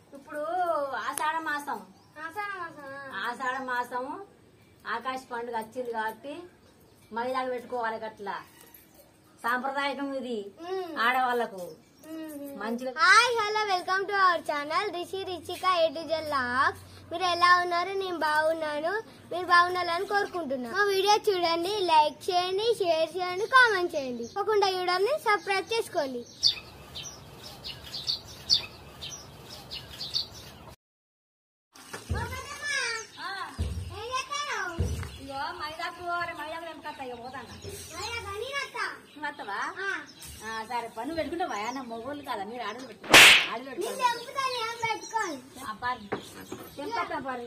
ఇప్పుడు ఆషాఢ మాసం ఆషాఢ మాసం ఆకాశ పండుగ వచ్చింది కాబట్టి మైదాలు పెట్టుకోవాలి గట్లా సాంప్రదాయకం ఇది ఆడవాళ్లకు మంచిగా hi hello welcome to our channel Rishi Richika A to లాక్స్ మీరు ఎలా ఉన్నారు నేను బాగున్నాను మీరు బాగుండాలని కోరుకుంటున్నాను మా వీడియో చూడండి లైక్ చేయండి షేర్ చేయండి కామెంట్ చేయండి తప్పకుండా చూడండి సబ్స్క్రైబ్ చేసుకోండి ఇగో మైదాకు మైదాకు ఎంకత్తా ఇక పోతాను నువ్వు వస్తావా ఆ, సరే పన్ను పెట్టుకుంటావా నా మొగోళ్ళు కాదా మీరు ఆడలు పెట్టు ఆడలు పెట్టుకోవాలి ఆ, పారు తెంపేస్తాం పారు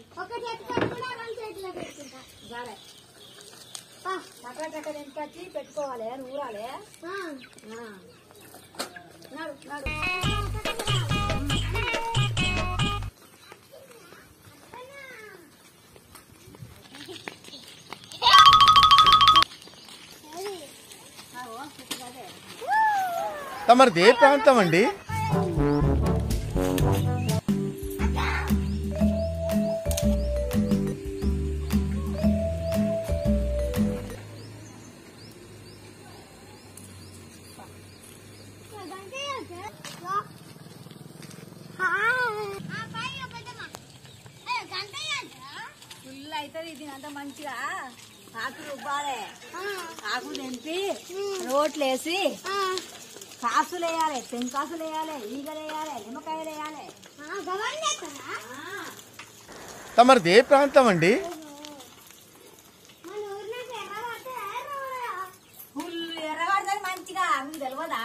సరే చక్కగా చక్కగా తెంపుకొచ్చి పెట్టుకోవాలి ఊరాలి ఆ. నడు నడు ఆగో, చుట్టుపక్కలే. తమరిది ఏ ప్రాంతం అండి ఫుల్ అవుతుంది ఇది అంత మంచిగా ఆకు రుబ్బాలే ఆకు తెంపి రోట్లు వేసి కాసులు వేయాలి పెంకాసులు వేయాలి ఈగలు వేయాలి నిమ్మకాయలు వేయాలి తమరిది ఏ ప్రాంతం అండి ఫుల్ ఎర్రగడుతుంది మంచిగా మీకు తెలియదా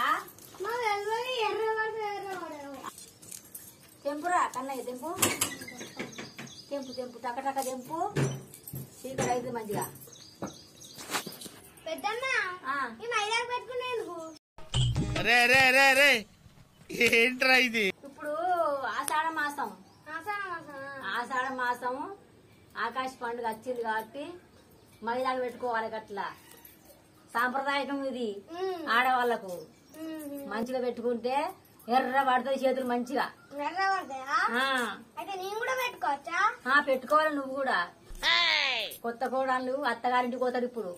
తెంపురా కన్నయ్య తెంపు తెంపు తెంపు టక టక తెంపు చీకటి అయితే మంచిగా పెద్దమ్మ ఆ, ఈ మైదాకు పెట్టుకునేందుకు రే రే రే రే ఏంట్రా ఇది ఇప్పుడు ఆషాఢ మాసం ఆషాఢ మాసం ఆకాశ పండుగ వచ్చింది కాబట్టి మైదాలు పెట్టుకోవాలి గట్లా సాంప్రదాయకం ఇది ఆడవాళ్లకు మంచిగా పెట్టుకుంటే ఎర్ర పడుతుంది చేతులు మంచిగా పడతాయా ఆ, అయితే నేను కూడా పెట్టుకోవచ్చా ఆ, పెట్టుకోవాలి నువ్వు కూడా కొత్త కోడళ్ళు అత్తగారింటికి పోతారు ఇప్పుడు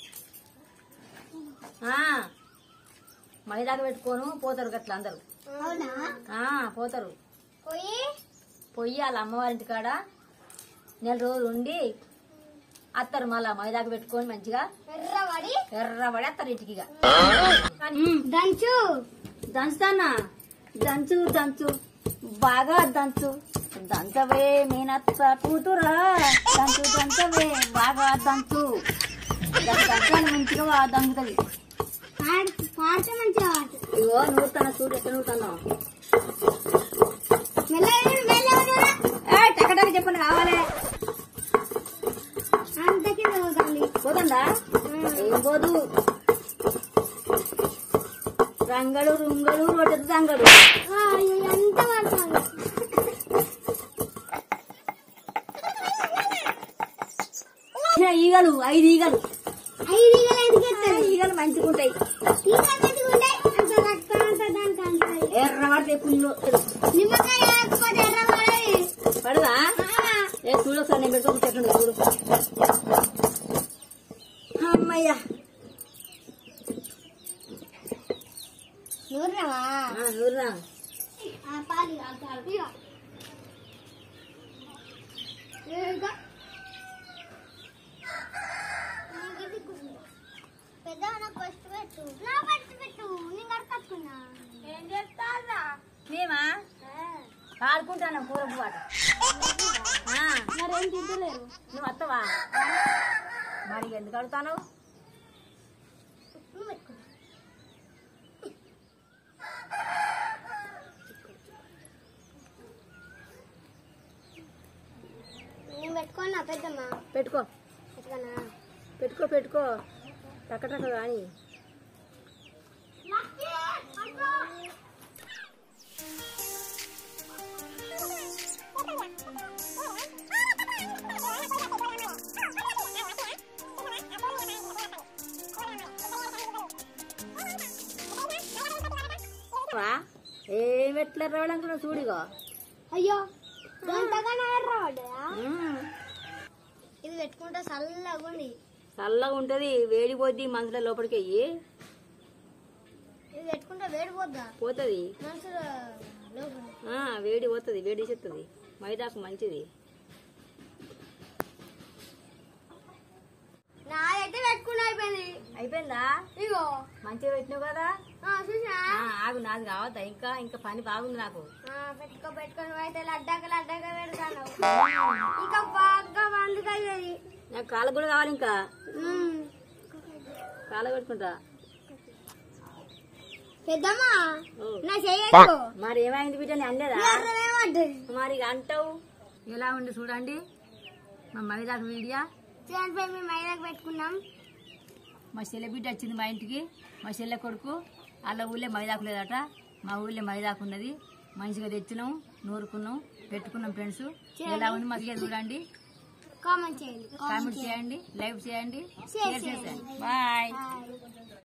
ఆ, మైదాకు పెట్టుకోను పోతారు గట్లా అందరు అవునా ఆ, పోతారు పోయి పొయ్యి వాళ్ళ అమ్మవారింటి కాడ నెల రోజులు ఉండి అత్తరు మళ్ళా మైదాకు పెట్టుకొని మంచిగా ఎర్రబడి ఎర్రబడి అత్తరు ఇంటికి ఇక. దంచు దంచుతానా దంచు దంచు బాగా దంచు దంచవే మీనత్త కూతురా దంచు దంచవే బాగా దంచు దంచాలి మంచిగా దంచుతుంది పాడితే మంచిగా పాడు ఇగో నూరుతాను చూడు ఎట్లా నూరుతాను మెల్లగా మెల్లగా ఏ టకటక చెప్పండి కావాలి అంతకి పోతుంది పోతుందా ఏం పోదు రంగడు రుంగడు రొట్టె రంగడు ఎంత పడుతుంది ఈగలు ఐదు ఈగలు ఐదు ఈగలు ఎందుకు ఎత్తాయి ఈగలు మంచిగుంటాయి ఈగలు మంచిగా ఉంటాయి అంత రక్తం అంత దానికి అంటాయి ఎర్రబడితే పుల్లు నిమ్మకాయ లేకపోతే ఎర్రబడి పడదా ఏ చూడు ఒకసారి నేను పెట్టుకో చెట్టు చూడు అమ్మయ్యా నూర్రవా ఆ, నూరురా పాలి అంటారు ఇక ఇక పెద్ద నాకు ఫస్ట్ పెట్టు నా ఫస్ట్ పెట్టు నేను కడుక్కున్నా ఏం చెప్తారా మేమా ఆడుకుంటాను కూర పాట మరేం తింటలేరు నువ్వు వస్తావా మరి ఎందుకు అడుగుతాను నువ్వు పెట్టుకున్నా నేను పెట్టుకున్నా పెద్దమ్మ పెట్టుకో పెట్టుకున్నా పెట్టుకో పెట్టుకో టక్క టక్క కానీ ఏం ఎట్లా రావడానికి చూడిగో అయ్యో గంటగానే రావడా ఉమ్. ఇది పెట్టుకుంటే చల్లగా ఉంది చల్లగా ఉంటది వేడి పోద్ది మనసులో లోపలికి అయ్యి ఇది పెట్టుకుంటే వేడిపోద్దా పోతుంది మనసులో లోపల ఆ, వేడి పోతుంది వేడి చెప్తుంది మైదాకు మంచిది నాదైతే పెట్టుకుని అయిపోయింది అయిపోయిందా ఇగో మంచిగా పెట్టినావు కదా ఆ, చూసినా ఆ, ఆగు నాది కావద్దా ఇంకా ఇంకా పని బాగుంది నాకు ఆ, పెట్టుకో పెట్టుకొని అయితే లడ్డాక లడ్డాక పెడతాను ఇంకా బాగా మందుకు అయ్యేది నాకు కాళ్ళ కూడా కావాలి ఇంకా కాళ్ళ పెట్టుకుంటా పెద్దమ్మా ఓ. నా చెయ్యకు మరి ఏమైంది బిడ్డ నేను అనలేదా ఏమంటది మరి ఇక అంటావు ఎలా ఉంది చూడండి మా మైదాకు వీడియా చూడండి మేము మైదాకు పెట్టుకున్నాం మా చెల్లె బిడ్డ వచ్చింది మా ఇంటికి మా చెల్లె కొడుకు వాళ్ళ ఊళ్ళో మైదాకు లేదట మా ఊళ్ళో మైదాకు ఉన్నది మంచిగా తెచ్చినాం నూరుకున్నాం పెట్టుకున్నాం ఫ్రెండ్స్ ఎలా ఉంది మంచిగా చూడండి కామెంట్ చేయండి కామెంట్ చేయండి లైక్ చేయండి Share షేర్ చేయండి. చేయండి బాయ్ Bye.